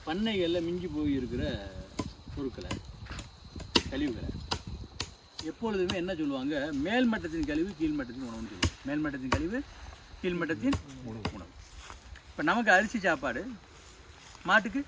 பண்ணைகளில் மிஞ்சி போய் இருக்கிற பொருட்களை கழிவுகளை எப்பொழுதுமே என்ன சொல்லுவாங்க மேல் மட்டத்தின் கழிவு கீழ் மட்டத்தின் உணவுன்னு சொல்லுவாங்க மேல் மட்டத்தின் கழிவு கீழ் மட்டத்தின் உணவு உணவு இப்போ நமக்கு அரிசி சாப்பாடு மாட்டுக்கு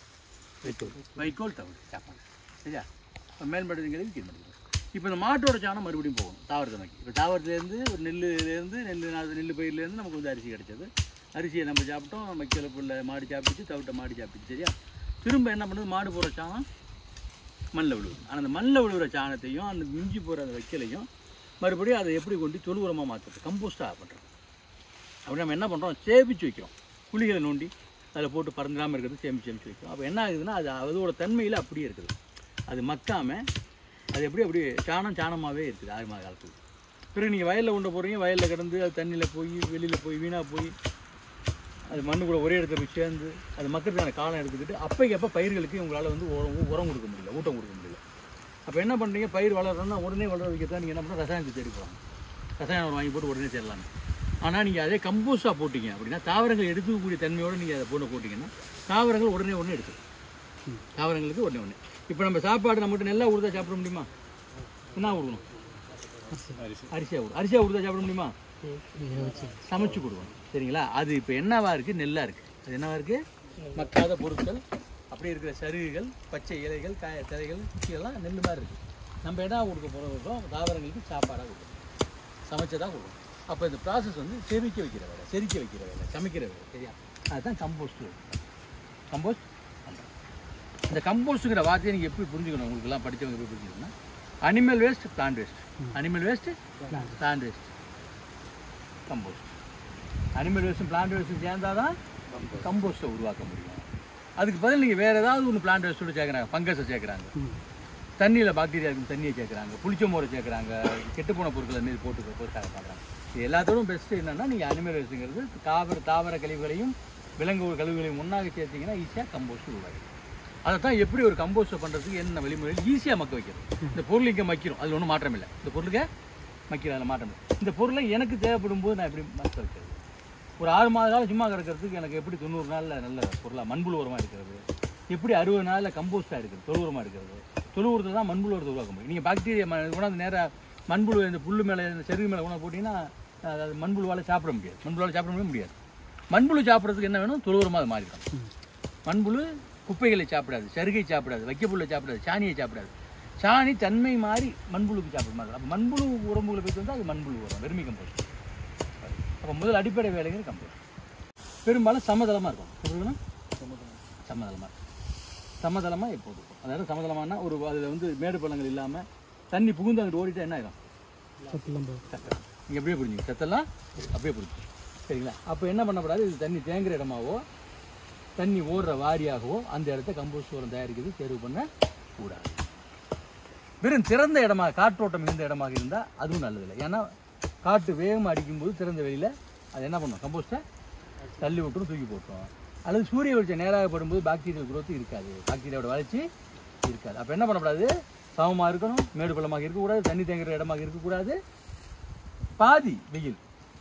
வைக்கோல் தவிடு சாப்பாடு சரியா இப்போ மேல் மட்டத்தின் கழிவு கீழ் மட்டத்தின் இப்போ இந்த மாட்டோட சாணம் மறுபடியும் போகும் தாவரத்தை நோக்கி இப்போ தாவரத்துலேருந்து ஒரு நெல்லுலேருந்து நெல் நா- நெல் பயிர்லேருந்து நமக்கு வந்து அரிசி கிடைச்சது அரிசியை நம்ம சாப்பிட்டோம் வைக்கல புல்ல மாடு சாப்பிட்டுச்சு தவிட்ட மாடு சாப்பிட்டுச்சு சரியா திரும்ப என்ன பண்ணுது மாடு போகிற சாணம் மண்ணில் விழுவுது ஆனால் அந்த மண்ணில் விழுவுற சாணத்தையும் அந்த மிஞ்சி போகிற அந்த வைக்கலையும் மறுபடியும் அதை எப்படி கொண்டு தொழு உரமாக மாற்றுறது கம்போஸ்டாக பண்ணுறது அப்படி நம்ம என்ன பண்ணுறோம் சேமித்து வைக்கிறோம் குழிகளை நோண்டி அதில் போட்டு பறந்துடாமல் இருக்கிறது சேமித்து சேமித்து வைக்கிறோம் அப்போ என்ன ஆகுதுன்னா அது அதோட தன்மையில் அப்படியே இருக்குது அது மக்காமல் அது எப்படி அப்படியே சாணம் சாணமாகவே இருக்குது ஆறு மாத காலத்துக்கு பிறகு நீங்கள் வயலில் கொண்டு போகிறீங்க வயலில் கிடந்து அது தண்ணியில் போய் வெளியில் போய் வீணாக போய் அது மண்ணு கூட ஒரே இடத்துல போய் சேர்ந்து அது மக்களுக்கான காலம் எடுத்துக்கிட்டு அப்பைக்கு அப்போ பயிர்களுக்கு உங்களால் வந்து உரம் உரம் கொடுக்க முடியல ஊட்டம் கொடுக்க முடியல அப்போ என்ன பண்ணுறீங்க பயிர் வளரணும்னா உடனே வளர வைக்கத்தான் நீங்கள் என்ன பண்ணுறோம் ரசாயனத்தை தேடி போகிறாங்க ரசாயன உரம் வாங்கி போட்டு உடனே தேடலாம் ஆனால் நீங்கள் அதே கம்போஸ்டாக போட்டீங்க அப்படின்னா தாவரங்கள் எடுத்துக்கக்கூடிய தன்மையோடு நீங்கள் அதை போட்டு போட்டிங்கன்னா தாவரங்கள் உடனே உடனே எடுக்கும் தாவரங்களுக்கு உடனே உடனே இப்போ நம்ம சாப்பாடு நம்மகிட்ட நெல்லா உடுதா சாப்பிட முடியுமா என்ன கொடுக்கணும் அரிசியாக உடு அரிசியாக உடுதா சாப்பிட முடியுமா சமைச்சு கொடுக்கணும் சரிங்களா அது இப்போ என்னவா இருக்குது நெல்லாக இருக்குது அது என்னவா இருக்குது மக்காத பொருட்கள் அப்படியே இருக்கிற சருகுகள் பச்சை இலைகள் காய தலைகள் குச்சியெல்லாம் நெல் மாதிரி இருக்குது நம்ம என்ன கொடுக்க போகிறோம் தாவரங்களுக்கு சாப்பாடாக கொடுக்கணும் சமைச்சதாக கொடுக்கணும் அப்போ இந்த ப்ராசஸ் வந்து செரிக்க வைக்கிற வேலை செரிக்க வைக்கிற வேலை சமைக்கிற வேலை சரியா அதுதான் கம்போஸ்ட் கம்போஸ்ட் இந்த கம்போஸ்ட்டுங்கிற வார்த்தையை நீங்கள் எப்படி புரிஞ்சுக்கணும் உங்களுக்குலாம் படித்தவங்க எப்படி புரிஞ்சுக்கணும்னா animal waste plant waste animal waste plant waste compost animal வேஸ்ட்டும் பிளான்ட் வேஸ்ட்டும் சேர்ந்தால் தான் கம்போஸ்ட்டை உருவாக்க முடியும் அதுக்கு பதில் நீங்கள் வேறு ஏதாவது ஒன்று பிளான்ட் வேஸ்ட்டோட சேர்க்குறாங்க ஃபங்கஸை சேர்க்குறாங்க தண்ணியில் பாக்டீரியா இருக்கும் தண்ணியை சேர்க்குறாங்க புளிச்ச மோரை சேர்க்குறாங்க கெட்டுப்போன பொருட்களை மீது போட்டு போட்டு பண்ணுறாங்க இது எல்லாத்தோடும் பெஸ்ட்டு என்னென்னா நீங்கள் அனிமல் வேஸ்ட்டுங்கிறது தாவர தாவர கழிவுகளையும் விலங்கு கழிவுகளையும் ஒன்றாக சேர்த்தீங்கன்னா ஈஸியாக கம்போஸ்ட் உருவாகும் அதை தான் எப்படி ஒரு கம்போஸ்ட்டை பண்ணுறதுக்கு என்ன வழிமுறையில் ஈஸியாக மக்க வைக்கிறது இந்த பொருள் இங்கே மக்கிறோம் அதில் ஒன்றும் மாற்றம் இல்லை இந்த பொருளுக்கு மக்கிற அதில் மாற்றம் இல்லை இந்த பொருளை எனக்கு தேவைப்படும் போது நான் எப்படி மக்க வைக்கிறது ஒரு ஆறு மாத காலம் சும்மா கிடக்கிறதுக்கு எனக்கு எப்படி தொண்ணூறு நாளில் நல்ல பொருளாக மண்புழு உரமாக இருக்கிறது எப்படி அறுபது நாளில் கம்போஸ்டாக இருக்கிறது தொழு உரமாக இருக்கிறது தொழு உரத்தை தான் மண்புழு உரத்தை உருவாக்க முடியும் நீங்கள் பாக்டீரியா ம கொண்டாந்து நேராக மண்புழு இந்த புல்லு மேலே இந்த செருகு மேலே கொண்டாந்து போட்டிங்கன்னா அது மண்புழுவால் சாப்பிட முடியாது மண்புழுவால் சாப்பிட முடியாது மண்புழு சாப்பிட்றதுக்கு என்ன வேணும் தொழு உரமாக அது மாறிடும் மண்புழு குப்பைகளை சாப்பிடாது சருகை சாப்பிடாது வைக்கப்புல்லை சாப்பிடாது சாணியை சாப்பிடாது சாணி தன்மை மாறி மண்புழுக்கு சாப்பிட மாதிரி அப்போ மண்புழு உரம்புகளை போயிட்டு வந்தால் அது மண்புழு உரம் வெறுமி கம்போஸ்ட் அப்போ முதல் அடிப்படை வேலைங்கிற கம்போஸ்ட் பெரும்பாலும் சமதளமாக இருக்கும் எப்படி இருக்கணும் சமதளமாக சமதளமாக எப்போது இருக்கும் அதாவது சமதளமானா ஒரு அதில் வந்து மேடு பள்ளங்கள் இல்லாமல் தண்ணி புகுந்து அங்கிட்டு ஓடிட்டா என்ன ஆகும் சத்தம் நீங்கள் எப்படியே புரிஞ்சுங்க சத்தெல்லாம் அப்படியே புரிஞ்சு சரிங்களா அப்போ என்ன பண்ணக்கூடாது இது தண்ணி தேங்குற இடமாவோ தண்ணி ஓடுற வாரியாகவோ அந்த இடத்த கம்போஸ்ட் உரம் தயாரிக்கிறது தேர்வு பண்ண கூடாது வெறும் திறந்த இடமா காற்றோட்டம் மிகுந்த இடமாக இருந்தால் அதுவும் நல்லதில்லை ஏன்னா காற்று வேகமாக அடிக்கும்போது திறந்த வெளியில் அது என்ன பண்ணும் கம்போஸ்ட்டை தள்ளி விட்டுரும் தூக்கி போட்டுரும் அல்லது சூரிய வெளிச்சம் நேராக படும்போது பாக்டீரியல் growth இருக்காது பாக்டீரியாவோட வளர்ச்சி இருக்காது அப்போ என்ன பண்ணக்கூடாது சமமாக இருக்கணும் மேடு பள்ளமாக இருக்கக்கூடாது தண்ணி தேங்குற இடமாக இருக்கக்கூடாது பாதி வெயில்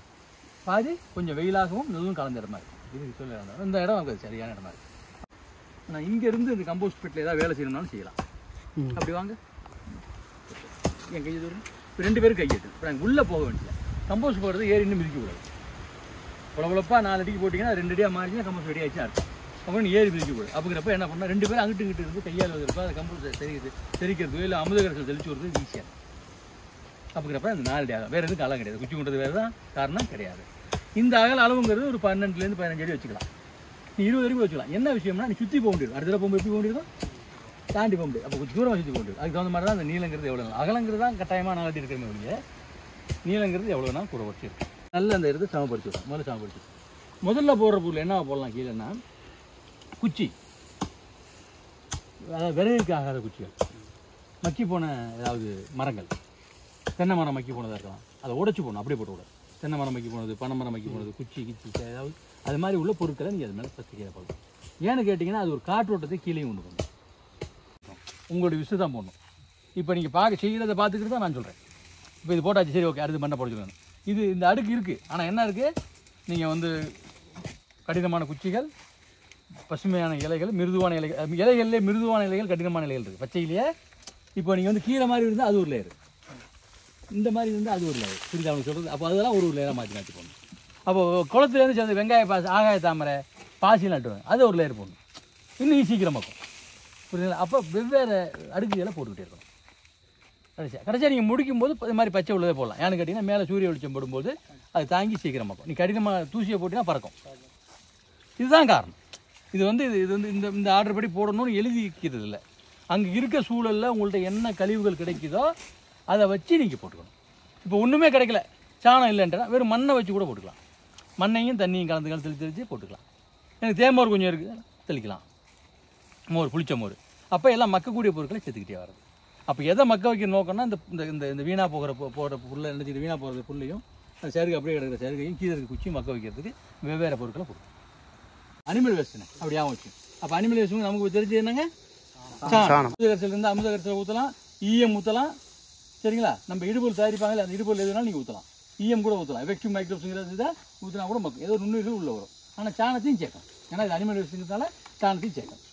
பாதி கொஞ்சம் வெயிலாகவும் மெதுவும் கலந்த இடமா இருக்கும் இதுக்கு சொல்ல வேண்டாம். இந்த இடம் நமக்கு சரியான இடமா இருக்கு நான் இங்கேருந்து இந்த கம்போஸ்ட் பெட்டில் ஏதாவது வேலை செய்யணும்னாலும் செய்யலாம் அப்படி வாங்க என் கையை தூரம் இப்போ ரெண்டு பேரும் கையெட்டு இப்போ நாங்கள் உள்ளே போக வேண்டியது கம்போஸ்ட் போடுறது ஏறி இன்னும் மிதிக்கக்கூடாது புலப்புலப்பா நாலு அடிக்கு போட்டிங்கன்னா ரெண்டு அடியாக மாறிச்சுன்னா கம்போஸ்ட் ரெடி ஆயிடுச்சு அர்த்தம் அப்புறம் நீ ஏறி மிதிக்கக்கூடாது அப்படிங்கிறப்ப என்ன பண்ணால் ரெண்டு பேரும் அங்கிட்டு இங்கிட்டு இருந்து கையால் வந்திருப்பா அந்த கம்போஸ்ட் தெரியுது தெரிக்கிறது இல்லை அமுதகரசல் தெளிச்சு விடுறது ஈஸியாக அப்படிங்கிறப்ப அந்த நாலு அடி ஆகும் வேறு எதுவும் காலம் கிடையாது குச்சி கொண்டது வேறு தான் காரணம் கிடையாது இந்த அகல அளவுங்கிறது ஒரு பன்னெண்டுலேருந்து பதினஞ்சு அடி வச்சுக்கலாம் நீ இருபது வரைக்கும் வச்சுக்கலாம் என்ன விஷயம்னா நீ சுற்றி போக முடியும் அடுத்த தடவை போகும்போது எப்படி போக முடியும் தாண்டி போக முடியும் அப்போ கொஞ்சம் தூரமாக சுற்றி போக முடியும் அதுக்கு தகுந்த மாதிரி தான் அந்த நீளங்கிறது எவ்வளோ நாள் அகலங்கிறது தான் கட்டாயமாக நாளாட்டி இருக்கிறமே ஒழிய நீளங்கிறது எவ்வளோ நாள் கூட வச்சு இருக்கும் நல்ல அந்த இடத்தை சமப்படுத்தி விடும் முதல்ல சமப்படுத்தி விடும். முதல்ல போடுற பொருள் என்ன போடலாம் கீழேன்னா குச்சி அதாவது விரைவுக்கு ஆகாத குச்சிகள் மக்கி போன ஏதாவது மரங்கள் தென்னை மரம் மக்கி போனதாக இருக்கலாம் அதை உடைச்சு போடணும் அப்படியே போட்டு விடாது தென்னை மரம் மக்கி போனது பனை மரம் மக்கி போனது குச்சி கிச்சி ஏதாவது அது மாதிரி உள்ள பொருட்களை நீங்கள் அது மேலே ஃபஸ்ட்டு கீழே போடணும் ஏன்னு கேட்டிங்கன்னா அது ஒரு காற்றோட்டத்தை கீழே கொண்டு போகணும் உங்களுடைய விஷயம் தான் போடணும் இப்போ நீங்கள் பார்க்க செய்கிறத பார்த்துக்கிட்டு தான் நான் சொல்கிறேன் இப்போ இது போட்டாச்சு சரி ஓகே அடுத்து மண்ணை போட இது இந்த அடுக்கு இருக்குது ஆனால் என்ன இருக்குது நீங்கள் வந்து கடினமான குச்சிகள் பசுமையான இலைகள் மிருதுவான இலைகள் அஹ் இலைகள்லேயே மிருதுவான இலைகள் கடினமான இலைகள் இருக்குது பச்சையிலேயே இப்போ நீங்கள் வந்து கீரை மாதிரி இருந்தால் அது ஒரு லேயர் இந்த மாதிரி இருந்தால் அது ஒரு லேயர் புரியுதா அவங்க சொல்கிறது அப்போ அதெல்லாம் ஒரு ஒரு லேயராக மாற்றி மாற்றி போடணும் அப்போ குளத்துலேருந்து சேர்ந்து வெங்காய பாசி ஆகாய தாமரை பாசி நட்டுவாங்க அது ஒரு லேயர் போடணும் இன்னும் சீக்கிரமாக்கும் புரியுதுங்களா அப்போ வெவ்வேறு அடுக்குகளை போட்டுக்கிட்டே இருக்கணும் கடைசியாக கடைசியாக நீங்கள் முடிக்கும்போது இது மாதிரி பச்சை உள்ளதே போடலாம் ஏன்னு கேட்டிங்கன்னா மேலே சூரிய வெளிச்சம் போடும்போது அது தாங்கி சீக்கிரமாக்கும் நீ கடினமாக தூசியை போட்டினா பறக்கும் இதுதான் காரணம் இது வந்து இது இது வந்து இந்த இந்த ஆர்டர் படி போடணும்னு எழுதி வைக்கிறது இல்லை அங்கே இருக்க சூழலில் உங்கள்ட்ட என்ன கழிவுகள் கிடைக்குதோ அதை வச்சு நீங்கள் போட்டுக்கணும் இப்போ ஒன்றுமே கிடைக்கல சாணம் இல்லைன்றா வெறும் மண்ணை வச்சு கூட போட்டுக்கலாம் மண்ணையும் தண்ணியும் கலந்து கலந்து தெளித்து தெளித்து போட்டுக்கலாம் எனக்கு தேமோர் கொஞ்சம் இருக்குது தெளிக்கலாம் மோர் புளிச்ச மோர் அப்போ எல்லாம் மக்கக்கூடிய பொருட்களை சேர்த்துக்கிட்டே வர்றது அப்போ எதை மக்க வைக்க நோக்கம்னா இந்த இந்த இந்த இந்த வீணாக போகிற போ- போகிற புல்லை என்ன செய்யுது வீணாக போகிற புல்லையும் அந்த சருகு அப்படியே கிடக்கிற சருகையும் கீழே இருக்க குச்சியும் மக்க வைக்கிறதுக்கு வெவ்வேறு பொருட்களை கொடுக்கும் அனிமல் வேஸ்ட்டுங்க அப்படி ஞாபகம் வச்சு அப்போ அனிமல் வேஸ்ட்டு நமக்கு தெரிஞ்சது என்னங்க சாணம் அமுத கரைசல் இருந்தால் அமுத கரைசல் ஊற்றலாம் ஈயம் ஊற்றலாம் சரிங்களா நம்ம இடுபொருள் தயாரிப்பாங்கல்ல அந்த இடுபொருள் எதுனாலும் நீங்கள் ஊற்றலாம் ஈயம் கூட ஊற்றலாம் எஃபெக்டிவ் மைக்ரோப்ஸுங்கிறது இதை ஊற்றினா கூட மக்கும் ஏதோ நுண்ணுயிர்கள் உள்ள வரும் ஆனால் சாணத்தையும் சேர்க்கணும் ஏன்னா இது அனிமல் வேஸ்ட்டுங்கிறதால சாணத்தையும் சேர்க்கணும்